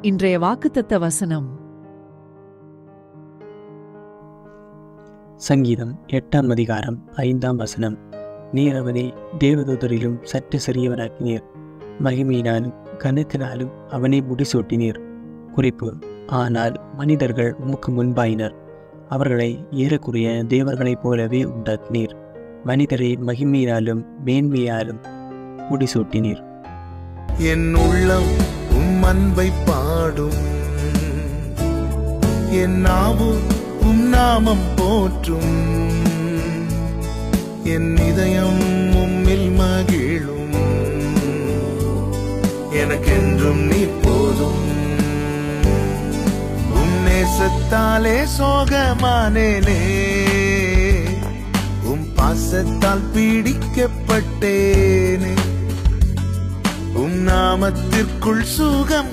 இன்றைய வாக்குத்தத்த வசனம் சங்கீதம் எட்டாம் அதிகாரம் ஐந்தாம் வசனம் நீர் அவனை தேவதூதரிலும் சற்று சிறியவனாக்கினீர் மகிமையினாலும் கனத்தினாலும் அவனை முடிசூட்டினீர் குறிப்பு ஆனால் மனிதர்கள் உமக்கு முன்பாயினர் அவர்களை ஏறக்குறைய தேவர்களைப் போலவே உண்டாக்கினீர் மனிதரை மகிமையினாலும் மேன்மையாலும் முடிசூட்டினீர் என் உள்ளம் உம் அன்பை பாடும் என் நாவு உம் நாமம் போற்றும் என் இதயம் உம்மில் மகிழும் எனக்கென்றும் நீ போதும் உம் நேசத்தாலே சோகமானேனே உம் பாசத்தால் பீடிக்கப்பட்டேனே உம் நாமத்திற்குள் சுகம்